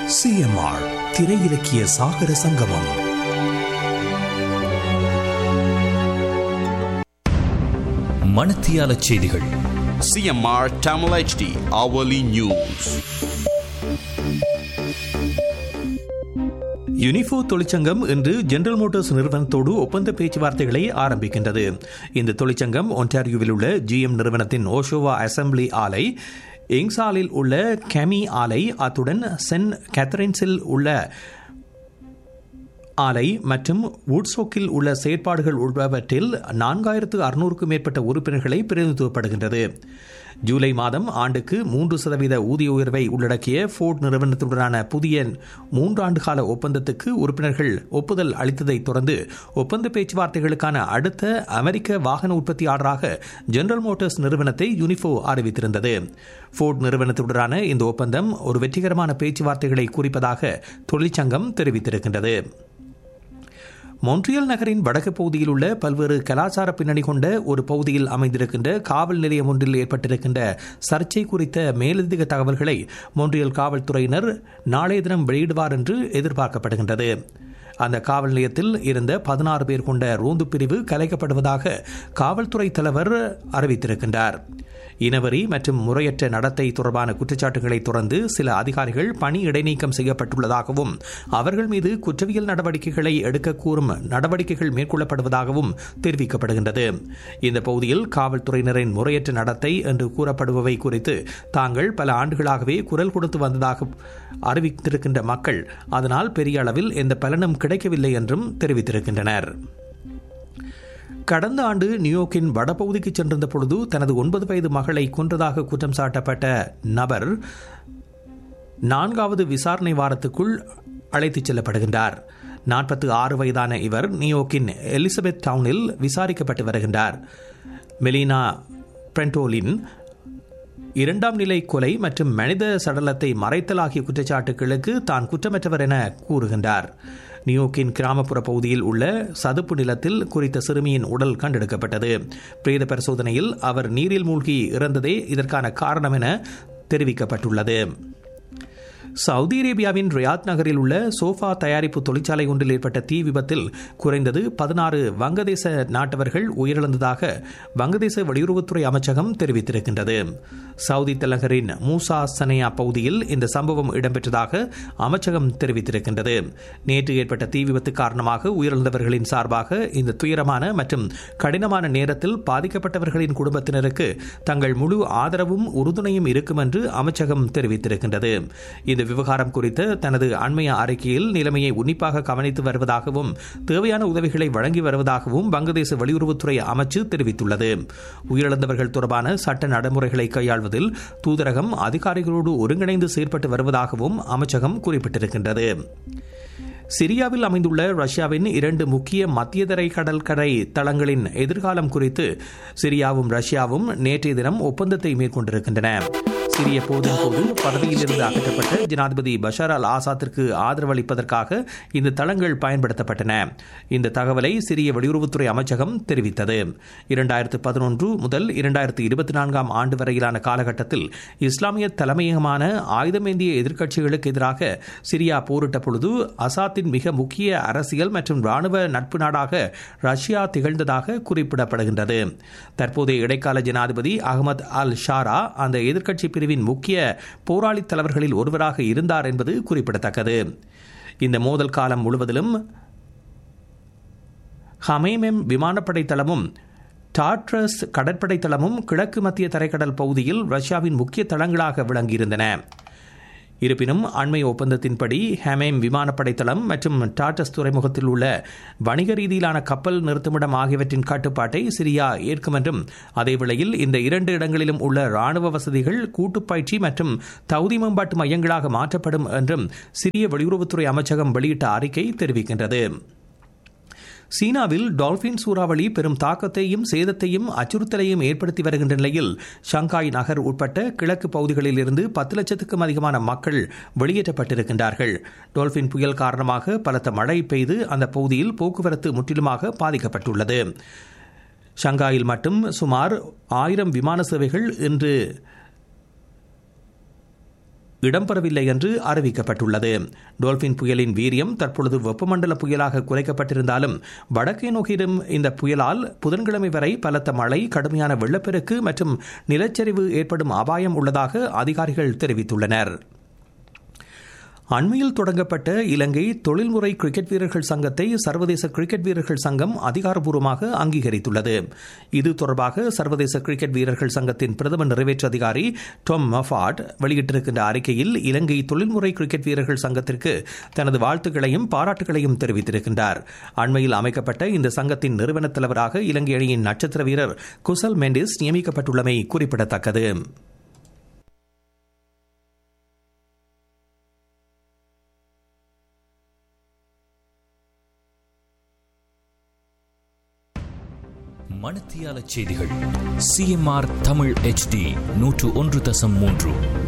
CMR திரை இலக்கிய சாகர சங்கமம் மணத்தியால செய்திகள் CMR Tamil HD hourly news. யுனிஃபோ தொழிற்சங்கம் இன்று ஜெனரல் மோட்டார்ஸ் நிறுவனத்தோடு ஒப்பந்த பேச்சுவார்த்தைகளை ஆரம்பிக்கின்றது இந்த தொழிற்சங்கம் ஒன்டாரியோவில் உள்ள ஜிஎம் நிறுவனத்தின் ஓஷோவா அசம்பிளி ஆலை இங்சாலில் உள்ள கெமி ஆலை அத்துடன் சென்ட் கேத்தரின்ஸில் உள்ள ஆலை மற்றும் வுட்சோக்கில் உள்ள செயற்பாடுகள் உள்ளவற்றில் நான்காயிரத்து அறுநூறுக்கும் மேற்பட்ட உறுப்பினர்களை பிரதிநிதித்துவப்படுகின்றது ஜூலை மாதம் ஆண்டுக்கு மூன்று சதவீத ஊதிய உயர்வை உள்ளடக்கிய ஃபோர்ட் நிறுவனத்துடனான புதிய மூன்றாண்டு கால ஒப்பந்தத்துக்கு உறுப்பினர்கள் ஒப்புதல் அளித்ததைத் தொடர்ந்து ஒப்பந்த பேச்சுவார்த்தைகளுக்கான அடுத்த அமெரிக்க வாகன உற்பத்தியாளராக ஜெனரல் மோட்டார்ஸ் நிறுவனத்தை யூனிஃபோ அறிவித்திருந்தது ஃபோர்ட் நிறுவனத்துடனான இந்த ஒப்பந்தம் ஒரு வெற்றிகரமான பேச்சுவார்த்தைகளை குறிப்பதாக தொழிற்சங்கம் தெரிவித்திருக்கின்றது மொன்ட்ரியல் நகரின் வடக்கு பகுதியில் உள்ள பல்வேறு கலாச்சார பின்னணி கொண்ட ஒரு பகுதியில் அமைந்திருக்கின்ற காவல் நிலையம் ஒன்றில் ஏற்பட்டிருக்கின்ற சர்ச்சை குறித்த மேலதிக தகவல்களை மொன்ட்ரியல் காவல்துறையினர் நாளைய தினம் வெளியிடுவார் என்று எதிர்பார்க்கப்படுகின்றது அந்த காவல் நிலையத்தில் இருந்த பதினாறு பேர் கொண்ட ரோந்து பிரிவு கலைக்கப்படுவதாக காவல்துறை தலைவர் அறிவித்திருக்கின்றார் இனவரி மற்றும் முறையற்ற நடத்தை தொடர்பான குற்றச்சாட்டுகளை தொடர்ந்து சில அதிகாரிகள் பணி இடைநீக்கம் செய்யப்பட்டுள்ளதாகவும் அவர்கள் மீது குற்றவியல் நடவடிக்கைகளை எடுக்க கூறும் நடவடிக்கைகள் மேற்கொள்ளப்படுவதாகவும் தெரிவிக்கப்படுகின்றது இந்த பகுதியில் காவல்துறையினரின் முறையற்ற நடத்தை என்று கூறப்படுபவை குறித்து தாங்கள் பல ஆண்டுகளாகவே குரல் கொடுத்து வந்ததாக அறிவித்திருக்கின்ற மக்கள் அதனால் பெரிய அளவில் எந்த பலனும் கிடைக்கவில்லை என்றும் தெரிவித்திருக்கின்றனர் கடந்த ஆண்டு நியூயோர்க்கின் வடபகுதிக்கு சென்றிருந்த பொழுது தனது ஒன்பது வயது மகளை கொன்றதாக குற்றம் சாட்டப்பட்ட நபர் நான்காவது விசாரணை வாரத்துக்குள் அழைத்துச் செல்லப்படுகின்றார் நாற்பத்து ஆறு வயதான இவர் நியூயோர்க்கின் எலிசபெத் டவுனில் விசாரிக்கப்பட்டு வருகின்றார் மெலினா பிரெண்டோலின் இரண்டாம் நிலை கொலை மற்றும் மனித சடலத்தை மறைத்தல் ஆகிய குற்றச்சாட்டுகளுக்கு தான் குற்றமற்றவர் என கூறுகின்றார் நியூயோர்க்கின் கிராமப்புற பகுதியில் உள்ள சதுப்பு நிலத்தில் குறித்த சிறுமியின் உடல் கண்டெடுக்கப்பட்டது பிரேத பரிசோதனையில் அவர் நீரில் மூழ்கி இறந்ததே இதற்கான காரணம் என தெரிவிக்கப்பட்டுள்ளது சவுதி அரேபியாவின் ரியாத் நகரில் உள்ள சோஃபா தயாரிப்பு தொழிற்சாலை ஒன்றில் ஏற்பட்ட தீ விபத்தில் குறைந்தது பதினாறு வங்கதேச நாட்டவர்கள் உயிரிழந்ததாக வங்கதேச வெளியுறவுத்துறை அமைச்சகம் தெரிவித்திருக்கின்றது சவுதி தலைநகரின் மூசா சனையா பகுதியில் இந்த சம்பவம் இடம்பெற்றதாக அமைச்சகம் தெரிவித்திருக்கின்றது நேற்று ஏற்பட்ட தீ விபத்து காரணமாக உயிரிழந்தவர்களின் சார்பாக இந்த துயரமான மற்றும் கடினமான நேரத்தில் பாதிக்கப்பட்டவர்களின் குடும்பத்தினருக்கு தங்கள் முழு ஆதரவும் உறுதுணையும் இருக்கும் என்று அமைச்சகம் தெரிவித்திருக்கின்றது இந்த விவகாரம் குறித்த தனது அண்மைய அறிக்கையில் நிலைமையை உன்னிப்பாக கவனித்து வருவதாகவும் தேவையான உதவிகளை வழங்கி வருவதாகவும் வங்கதேச வெளியுறவுத்துறை அமைச்சு தெரிவித்துள்ளது உயிரிழந்தவர்கள் தொடர்பான சட்ட நடைமுறைகளை கையாள்வதில் தூதரகம் அதிகாரிகளோடு ஒருங்கிணைந்து செயற்பட்டு வருவதாகவும் அமைச்சகம் குறிப்பிட்டிருக்கின்றது சிரியாவில் அமைந்துள்ள ரஷ்யாவின் இரண்டு முக்கிய மத்தியதரை கடற்கரை தளங்களின் எதிர்காலம் குறித்து சிரியாவும் ரஷ்யாவும் நேற்றைய தினம் ஒப்பந்தத்தை மேற்கொண்டிருக்கின்றன சிரிய போதின் போது பதவியிலிருந்து அகற்றப்பட்ட ஜனாதிபதி பஷார் அல் ஆசாத்திற்கு ஆதரவு அளிப்பதற்காக இந்த தளங்கள் பயன்படுத்தப்பட்டன இந்த தகவலை சிரிய வெளியுறவுத்துறை அமைச்சகம் தெரிவித்தது இரண்டாயிரத்து பதினொன்று முதல் இரண்டாயிரத்து இருபத்தி நான்காம் ஆண்டு வரையிலான காலகட்டத்தில் இஸ்லாமிய தலைமையகமான ஆயுதமேந்திய எதிர்க்கட்சிகளுக்கு எதிராக சிரியா போரிட்ட பொழுது அசாத்தின் மிக முக்கிய அரசியல் மற்றும் ராணுவ நட்பு நாடாக ரஷ்யா திகழ்ந்ததாக குறிப்பிடப்படுகின்றது தற்போதைய இடைக்கால ஜனாதிபதி அகமது அல் ஷாரா அந்த எதிர்க்கட்சி பிரிவு பிரிவின் முக்கிய போராளி தலைவர்களில் ஒருவராக இருந்தார் என்பது குறிப்பிடத்தக்கது இந்த மோதல் காலம் முழுவதிலும் ஹமேமெம் விமானப்படை தளமும் டாட்ரஸ் கடற்படை தளமும் கிழக்கு மத்திய தரைக்கடல் பகுதியில் ரஷ்யாவின் முக்கிய தளங்களாக விளங்கியிருந்தன இருப்பினும் அண்மை ஒப்பந்தத்தின்படி ஹேமேம் விமானப்படை தளம் மற்றும் டாட்டஸ் துறைமுகத்தில் உள்ள வணிக ரீதியிலான கப்பல் நிறுத்துமிடம் ஆகியவற்றின் கட்டுப்பாட்டை சிரியா ஏற்கும் என்றும் அதேவேளையில் இந்த இரண்டு இடங்களிலும் உள்ள ராணுவ வசதிகள் கூட்டுப்பயிற்சி மற்றும் தகுதி மேம்பாட்டு மையங்களாக மாற்றப்படும் என்றும் சிரிய வெளியுறவுத்துறை அமைச்சகம் வெளியிட்ட அறிக்கை தெரிவிக்கின்றது சீனாவில் டால்பின் சூறாவளி பெரும் தாக்கத்தையும் சேதத்தையும் அச்சுறுத்தலையும் ஏற்படுத்தி வருகின்ற நிலையில் ஷங்காய் நகர் உட்பட்ட கிழக்கு பகுதிகளில் இருந்து பத்து லட்சத்துக்கும் அதிகமான மக்கள் வெளியேற்றப்பட்டிருக்கின்றார்கள் டால்பின் புயல் காரணமாக பலத்த மழை பெய்து அந்த பகுதியில் போக்குவரத்து முற்றிலுமாக பாதிக்கப்பட்டுள்ளது ஷங்காயில் மட்டும் சுமார் ஆயிரம் விமான சேவைகள் இன்று இடம்பெறவில்லை என்று அறிவிக்கப்பட்டுள்ளது டோல்பின் புயலின் வீரியம் தற்பொழுது வெப்பமண்டல புயலாக குறைக்கப்பட்டிருந்தாலும் வடக்கே நோக்கிடும் இந்த புயலால் புதன்கிழமை வரை பலத்த மழை கடுமையான வெள்ளப்பெருக்கு மற்றும் நிலச்சரிவு ஏற்படும் அபாயம் உள்ளதாக அதிகாரிகள் தெரிவித்துள்ளனர் அண்மையில் தொடங்கப்பட்ட இலங்கை தொழில்முறை கிரிக்கெட் வீரர்கள் சங்கத்தை சர்வதேச கிரிக்கெட் வீரர்கள் சங்கம் அதிகாரப்பூர்வமாக அங்கீகரித்துள்ளது இது தொடர்பாக சர்வதேச கிரிக்கெட் வீரர்கள் சங்கத்தின் பிரதம நிறைவேற்று அதிகாரி டொம் மஃபாட் வெளியிட்டிருக்கின்ற அறிக்கையில் இலங்கை தொழில்முறை கிரிக்கெட் வீரர்கள் சங்கத்திற்கு தனது வாழ்த்துக்களையும் பாராட்டுகளையும் தெரிவித்திருக்கின்றார் அண்மையில் அமைக்கப்பட்ட இந்த சங்கத்தின் நிறுவன தலைவராக இலங்கை அணியின் நட்சத்திர வீரர் குசல் மெண்டிஸ் நியமிக்கப்பட்டுள்ளமை குறிப்பிடத்தக்கது மணத்தியால செய்திகள் சிஎம்ஆர் தமிழ் HD நூற்று ஒன்று தசம் மூன்று